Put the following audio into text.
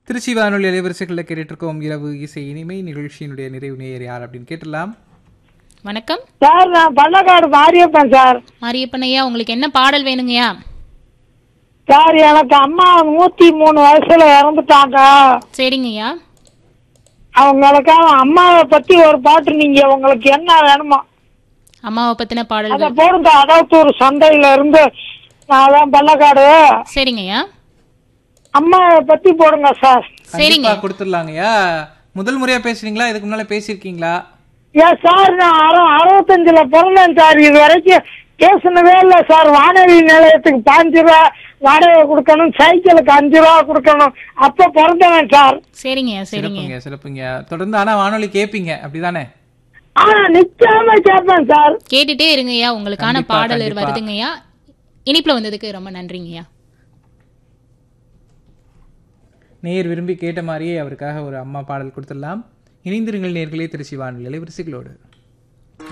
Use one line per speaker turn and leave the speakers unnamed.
திருச்சி வானொலி அலைவரிசைகளில் கேட்டுட்டு இருக்கோம் இரவு இசை இனிமை நிகழ்ச்சியினுடைய நிறைவு நேயர் யார் அப்படின்னு கேட்டலாம்
வணக்கம்
சார் நான் பள்ளக்காடு மாரியப்பன் சார்
மாரியப்பன் ஐயா உங்களுக்கு என்ன பாடல் வேணுங்கய்யா
சார் எனக்கு அம்மா நூத்தி மூணு வயசுல இறந்துட்டாங்க
சரிங்கய்யா
அவங்களுக்காக அம்மாவை பத்தி ஒரு பாட்டு நீங்க உங்களுக்கு என்ன வேணுமோ
அம்மாவை பத்தின
அத
பாடல்கள்
போடுங்க அடவுத்தூர் சந்தையில இருந்து நான் தான் பள்ளக்காடு
சரிங்கய்யா
அம்மாவை பத்தி போடுங்க சார்
சரிங்க
கண்டிப்பா கொடுத்துடலாங்கய்யா முதல் முறையா பேசுறீங்களா இதுக்கு முன்னால பேசியிருக்கீங்களா
ஏன் சார் நான் அறு அறுபத்தஞ்சுல பிறந்தேன் சார் இது வரைக்கும் பேசுனதே இல்ல சார் வானொலி நிலையத்துக்கு பாஞ்சு ரூபா வாடகை கொடுக்கணும் சைக்கிளுக்கு அஞ்சு ரூபா கொடுக்கணும் அப்ப பிறந்தவன் சார்
சரிங்கய்யா சரிங்க
சிறப்புங்க சிறப்புங்க தொடர்ந்து ஆனா வானொலி கேட்பீங்க அப்படிதானே
ஆனா நிச்சயமா கேட்பேன் சார்
கேட்டுட்டே இருங்கய்யா உங்களுக்கான
கண்டிப்பா,
பாடல்
கண்டிப்பா.
வருதுங்கய்யா இனிப்புல வந்ததுக்கு ரொம்ப நன்றிங்கய்யா
நேயர் விரும்பி கேட்ட மாதிரியே அவருக்காக ஒரு அம்மா பாடல் கொடுத்துடலாம் இணைந்திருங்கள் நேர்களே திருச்சி வானொலி அலைவரிசைகளோடு